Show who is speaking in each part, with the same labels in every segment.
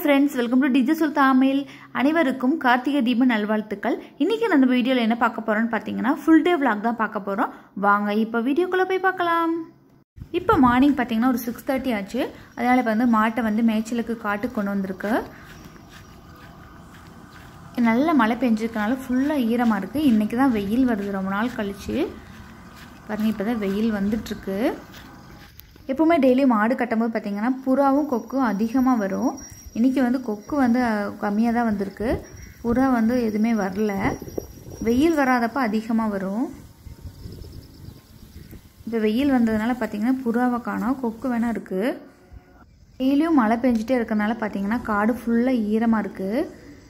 Speaker 1: friends welcome to டிஜி சுல் தமிழ் அனைவருக்கும் கார்த்திகை தீப நல்வாழ்த்துக்கள் இன்றைக்கி நம்ம வீடியோவில் என்ன பார்க்க போகிறோம்னு பார்த்தீங்கன்னா ஃபுல் டே vlog தான் பார்க்க போகிறோம் வாங்க இப்போ வீடியோக்குள்ளே போய் பார்க்கலாம் இப்போ மார்னிங் பார்த்தீங்கன்னா ஒரு சிக்ஸ் தேர்ட்டி ஆச்சு அதனால் இப்போ வந்து மாட்டை வந்து மேய்ச்சலுக்கு காட்டுக்கு கொண்டு வந்திருக்கு நல்ல மழை பெஞ்சிருக்கனால ஃபுல்லாக ஈரமாக இருக்குது இன்றைக்கி தான் வெயில் வருது ரொம்ப நாள் கழிச்சு பாருங்கள் இப்போ தான் வெயில் வந்துட்டுருக்கு எப்போவுமே டெய்லி மாடு கட்டும்போது பார்த்திங்கன்னா புறாவும் கொக்கும் அதிகமாக வரும் இன்றைக்கி வந்து கொக்கு வந்து கம்மியாக தான் வந்திருக்கு புறா வந்து எதுவுமே வரல வெயில் வராதப்ப அதிகமாக வரும் இப்போ வெயில் வந்ததுனால பார்த்திங்கன்னா புறாவை காணோம் கொக்கு வேணால் இருக்குது டெய்லியும் மழை பெஞ்சிட்டே இருக்கனால பார்த்திங்கன்னா காடு ஃபுல்லாக ஈரமாக இருக்குது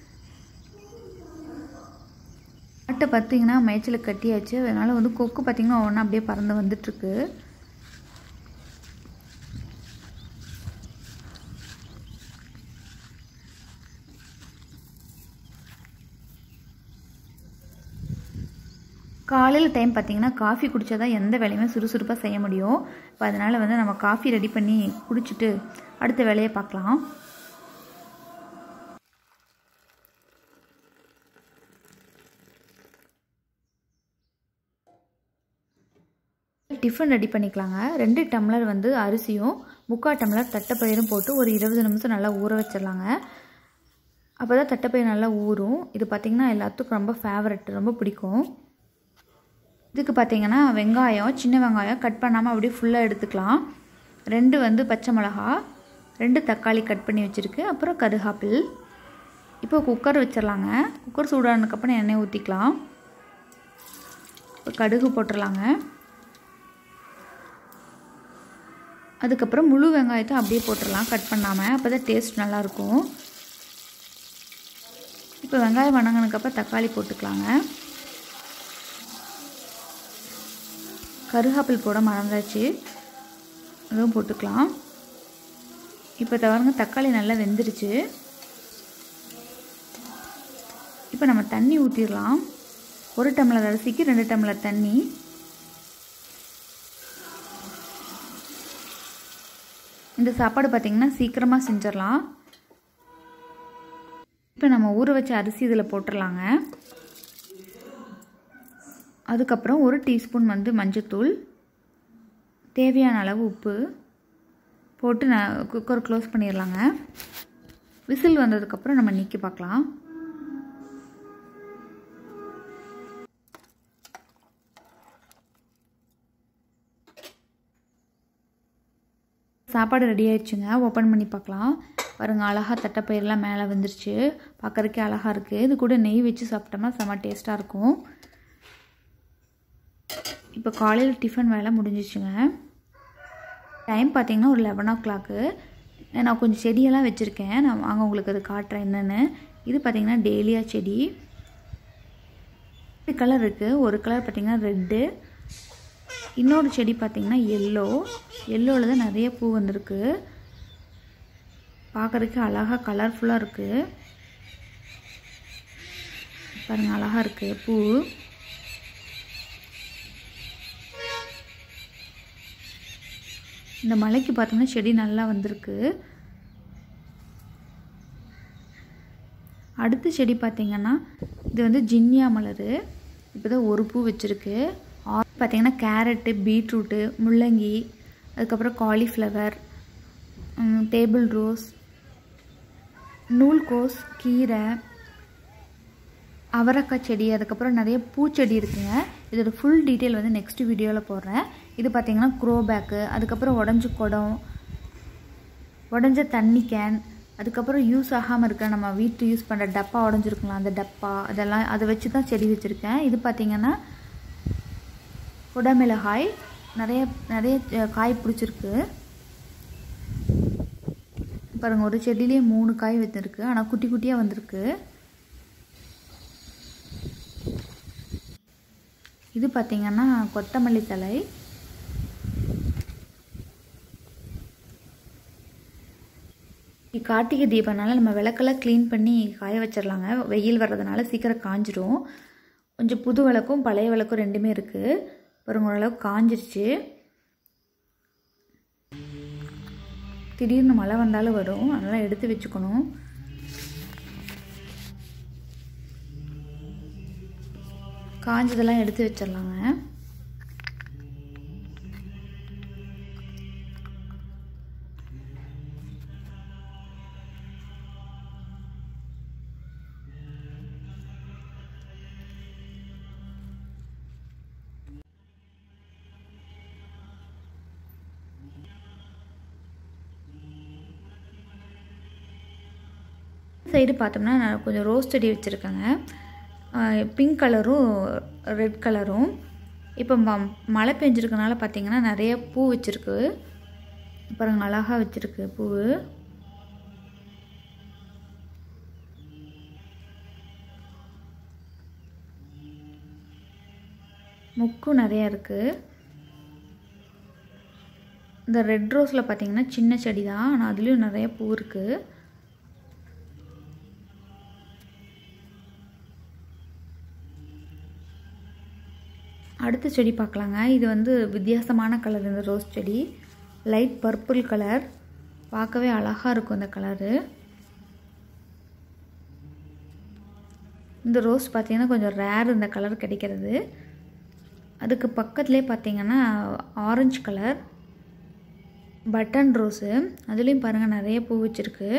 Speaker 1: மாட்டை பார்த்திங்கன்னா மேய்ச்சலுக்கு கட்டியாச்சு அதனால் வந்து கொக்கு பார்த்திங்கன்னா ஒவ்வொன்றா அப்படியே பறந்து வந்துட்டுருக்கு காலையில் டைம் பார்த்திங்கன்னா காஃபி குடித்தா தான் எந்த வேலையுமே சுறுசுறுப்பாக செய்ய முடியும் இப்போ அதனால் வந்து நம்ம காஃபி ரெடி பண்ணி குடிச்சிட்டு அடுத்த வேலையை பார்க்கலாம் டிஃபன் ரெடி பண்ணிக்கலாங்க ரெண்டு டம்ளர் வந்து அரிசியும் முக்கால் டம்ளர் தட்டைப்பயிரும் போட்டு ஒரு இருபது நிமிஷம் நல்லா ஊற வச்சிடலாங்க அப்போ தான் தட்டைப்பயிர் நல்லா ஊறும் இது பார்த்திங்கன்னா எல்லாத்துக்கும் ரொம்ப ஃபேவரட் ரொம்ப பிடிக்கும் இதுக்கு பார்த்திங்கன்னா வெங்காயம் சின்ன வெங்காயம் கட் பண்ணாமல் அப்படியே ஃபுல்லாக எடுத்துக்கலாம் ரெண்டு வந்து பச்சை மிளகா ரெண்டு தக்காளி கட் பண்ணி வச்சுருக்கு அப்புறம் கருகாப்பில் இப்போ குக்கர் வச்சிடலாங்க குக்கர் சூடானதுக்கப்புறம் எண்ணெய் ஊற்றிக்கலாம் இப்போ கடுகு போட்டுடலாங்க அதுக்கப்புறம் முழு வெங்காயத்தை அப்படியே போட்டுடலாம் கட் பண்ணாமல் அப்போ தான் டேஸ்ட் நல்லாயிருக்கும் இப்போ வெங்காயம் வணங்கினதுக்கப்புறம் தக்காளி போட்டுக்கலாங்க கருகாப்பில் போட மறந்தாச்சு அதுவும் போட்டுக்கலாம் இப்போ தவறுங்க தக்காளி நல்லா வெந்துருச்சு இப்போ நம்ம தண்ணி ஊற்றிடலாம் ஒரு டம்ளர் அரிசிக்கு ரெண்டு டம்ளர் தண்ணி இந்த சாப்பாடு பார்த்திங்கன்னா சீக்கிரமாக செஞ்சிடலாம் இப்போ நம்ம ஊற வச்ச அரிசி இதில் போட்டுடலாங்க அதுக்கப்புறம் ஒரு டீஸ்பூன் வந்து மஞ்சத்தூள் தேவையான அளவு உப்பு போட்டு நான் குக்கர் க்ளோஸ் பண்ணிடலாங்க விசில் வந்ததுக்கப்புறம் நம்ம நீக்கி பார்க்கலாம் சாப்பாடு ரெடி ஆயிடுச்சுங்க ஓப்பன் பண்ணி பார்க்கலாம் பாருங்கள் அழகாக தட்டைப்பயிரெலாம் மேலே வந்துருச்சு பார்க்குறதுக்கே அழகாக இருக்குது இது கூட நெய் வச்சு சாப்பிட்டோம்னா செம்ம டேஸ்ட்டாக இருக்கும் இப்போ காலையில் டிஃபன் வேலை முடிஞ்சிச்சுங்க டைம் பார்த்திங்கன்னா ஒரு லெவன் ஓ கிளாக்கு நான் கொஞ்சம் செடியெல்லாம் வச்சுருக்கேன் நான் வாங்க உங்களுக்கு அது காட்டுறேன் என்னென்னு இது பார்த்திங்கன்னா டெய்லியா செடி கலர் இருக்குது ஒரு கலர் பார்த்திங்கன்னா ரெட்டு இன்னொரு செடி பார்த்திங்கன்னா எல்லோ எல்லோவில் தான் நிறைய பூ வந்திருக்கு பார்க்குறதுக்கு அழகாக கலர்ஃபுல்லாக இருக்குது பாருங்கள் அழகாக இருக்குது பூ இந்த மலைக்கு பார்த்தோம்னா செடி நல்லா வந்திருக்கு அடுத்த செடி பார்த்திங்கன்னா இது வந்து ஜின்னியா மலர் இப்போ தான் ஒரு பூ வச்சுருக்கு பார்த்திங்கன்னா கேரட்டு பீட்ரூட்டு முள்ளங்கி அதுக்கப்புறம் காலிஃப்ளவர் டேபிள் ரோஸ் நூல்கோஸ் கீரை அவரக்காய் செடி அதுக்கப்புறம் நிறைய பூச்செடி இருக்குங்க இதோட ஃபுல் டீட்டெயில் வந்து நெக்ஸ்ட் வீடியோவில் போடுறேன் இது பார்த்திங்கன்னா க்ரோ பேக்கு அதுக்கப்புறம் உடஞ்ச குடம் உடஞ்ச தண்ணி கேன் அதுக்கப்புறம் யூஸ் ஆகாமல் இருக்க நம்ம வீட்டு யூஸ் பண்ணுற டப்பா உடஞ்சிருக்கலாம் அந்த டப்பா அதெல்லாம் அதை வச்சு தான் செடி வச்சுருக்கேன் இது பார்த்திங்கன்னா குடமிளகாய் நிறைய நிறைய காய் பிடிச்சிருக்கு பாருங்கள் ஒரு செடியிலே மூணு காய் வந்துருக்கு ஆனால் குட்டி குட்டியாக வந்திருக்கு இது பார்த்திங்கன்னா கொத்தமல்லி தலை கார்த்திகை தீபனால நம்ம விளக்கெல்லாம் க்ளீன் பண்ணி காய வச்சிடலாங்க வெயில் வர்றதுனால சீக்கிரம் காஞ்சிரும் கொஞ்சம் புது விளக்கும் பழைய விளக்கும் ரெண்டுமே இருக்குது பாருங்க ஓரளவுக்கு காஞ்சிருச்சு திடீர்னு மழை வந்தாலும் வரும் அதனால் எடுத்து வச்சுக்கணும் காஞ்சதெல்லாம் எடுத்து வச்சிடலாங்க சைடு பார்த்தோம்னா நான் கொஞ்சம் ரோஸ் செடி வச்சுருக்கேங்க பிங்க் கலரும் ரெட் கலரும் இப்போ ம மழை பெஞ்சிருக்கனால பார்த்தீங்கன்னா நிறைய பூ வச்சுருக்கு பாருங்க அழகாக வச்சுருக்கு பூ முக்கும் நிறையா இருக்குது இந்த ரெட் ரோஸில் பார்த்தீங்கன்னா சின்ன செடி தான் ஆனால் அதுலேயும் நிறைய பூ இருக்குது அடுத்த செடி பார்க்கலாங்க இது வந்து வித்தியாசமான கலர் இந்த ரோஸ் செடி லைட் பர்பிள் கலர் பார்க்கவே அழகாக இருக்கும் இந்த கலரு இந்த ரோஸ் பார்த்திங்கன்னா கொஞ்சம் ரேர் இந்த கலர் கிடைக்கிறது அதுக்கு பக்கத்துலேயே பார்த்தீங்கன்னா ஆரஞ்சு கலர் பட்டன் ரோஸு அதுலேயும் பாருங்கள் நிறைய பூ வச்சுருக்கு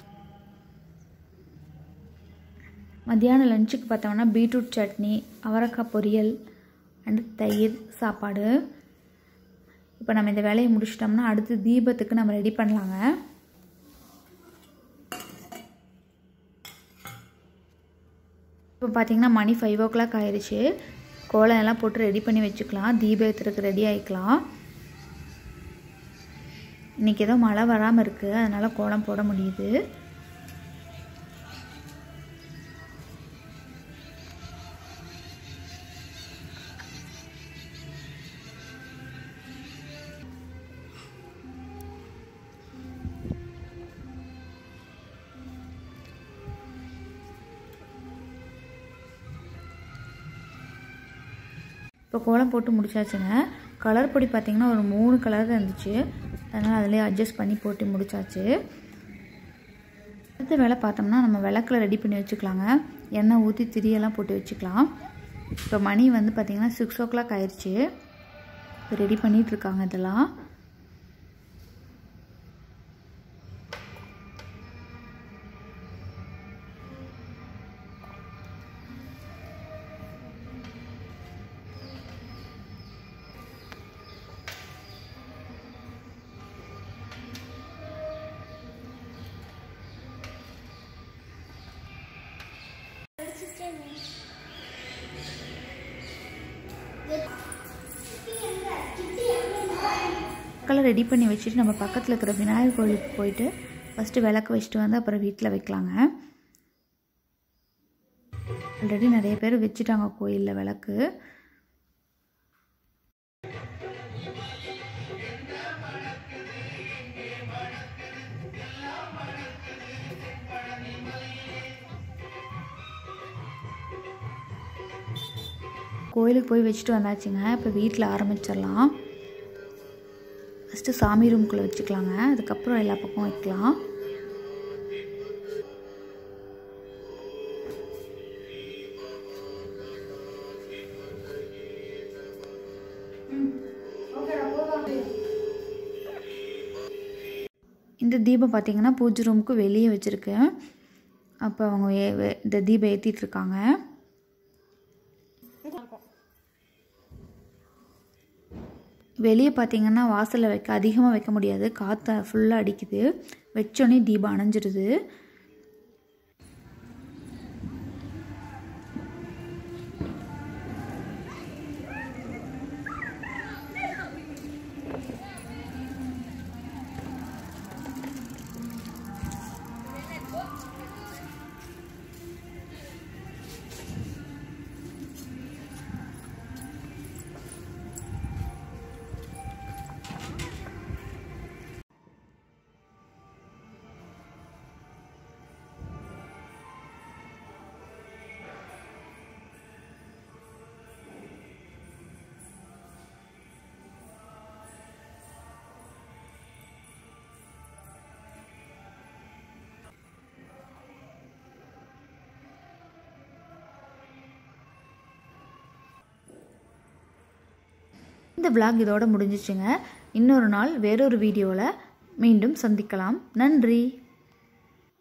Speaker 1: மத்தியானம் லஞ்சுக்கு பார்த்தோம்னா பீட்ரூட் சட்னி அவரைக்காய் பொரியல் அண்டு தயிர் சாப்பாடு இப்போ நம்ம இந்த வேலையை முடிச்சிட்டோம்னா அடுத்து தீபத்துக்கு நம்ம ரெடி பண்ணலாங்க இப்போ பார்த்தீங்கன்னா மணி ஃபைவ் ஓ கிளாக் ஆயிடுச்சு கோலம் எல்லாம் போட்டு ரெடி பண்ணி வச்சுக்கலாம் தீபம் ஏற்றுறதுக்கு ரெடி ஆகிக்கலாம் இன்றைக்கி ஏதோ மழை வராமல் இருக்குது அதனால் கோலம் போட முடியுது இப்போ கோலம் போட்டு முடிச்சாச்சுங்க கலர் பொடி பார்த்திங்கன்னா ஒரு மூணு கலர் இருந்துச்சு அதனால் அதிலே அட்ஜஸ்ட் பண்ணி போட்டு முடிச்சாச்சு அடுத்த வேலை பார்த்தோம்னா நம்ம விளக்கில் ரெடி பண்ணி வச்சுக்கலாங்க எண்ணெய் ஊற்றி திரியெல்லாம் போட்டு வச்சுக்கலாம் இப்போ மணி வந்து பார்த்திங்கன்னா சிக்ஸ் ஓ கிளாக் ஆயிடுச்சு இப்போ ரெடி பண்ணிகிட்ருக்காங்க இதெல்லாம் விளக்கெல்லாம் ரெடி பண்ணி வச்சுட்டு நம்ம பக்கத்தில் இருக்கிற விநாயகர் கோயிலுக்கு போயிட்டு ஃபஸ்ட்டு விளக்கு வச்சுட்டு வந்து அப்புறம் வீட்டில் வைக்கலாங்க ஆல்ரெடி நிறைய பேர் வச்சுட்டாங்க கோயிலில் விளக்கு கோயிலுக்கு போய் வச்சுட்டு வந்தாச்சுங்க இப்போ வீட்டில் ஆரம்பிச்சிடலாம் ஃபஸ்ட்டு சாமி ரூம்குள்ளே வச்சுக்கலாங்க அதுக்கப்புறம் எல்லா பக்கம் வைக்கலாம் இந்த தீபம் பார்த்தீங்கன்னா பூஜை ரூமுக்கு வெளியே வச்சுருக்கேன் அப்போ அவங்க ஏ- வே- இந்த தீபம் ஏற்றிட்டு இருக்காங்க வெளியே பார்த்தீங்கன்னா வாசலில் வைக்க அதிகமாக வைக்க முடியாது காற்று ஃபுல்லாக அடிக்குது வச்சோடனே தீபம் அணைஞ்சிடுது இந்த விளாக் இதோட முடிஞ்சிச்சுங்க இன்னொரு நாள் வேறொரு வீடியோவில் மீண்டும் சந்திக்கலாம் நன்றி